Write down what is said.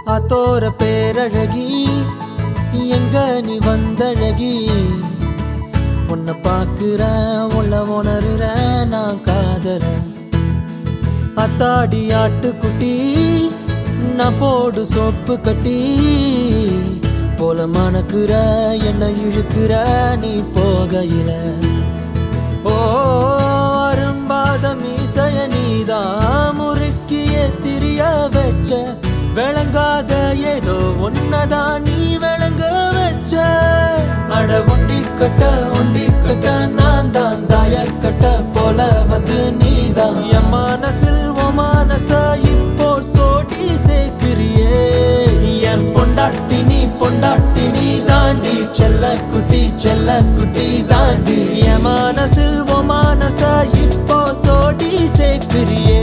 அத்தோர பேரழகி எங்க நீ வந்தழகி உன்னை பார்க்கிறேன் உள்ள உணர்றேன் நான் காதறேன் அத்தாடி ஆட்டுக்குட்டி நான் போடு சோப்பு கட்டி போல மணக்குற என்ன இழுக்கிற நீ போகையில ஓ அரும்பாத மீசைய நீதான் முறுக்கிய திரிய வச்ச விளங்காத ஏதோ ஒன்னதான் நீ விளங்க வச்ச அட ஒண்டி கட்ட ஒண்டி கட்ட நான் தான் தாய கட்ட போல வந்து நீதான் என் மனசில் உன் மனச இப்போ சோடி சேர்க்கிறியே என் பொண்டாட்டி நீ பொண்டாட்டி நீ தாண்டி செல்ல குட்டி செல்ல குட்டி தாண்டி என் மனசில் உன் மனச இப்போ சோடி சேர்க்கிறியே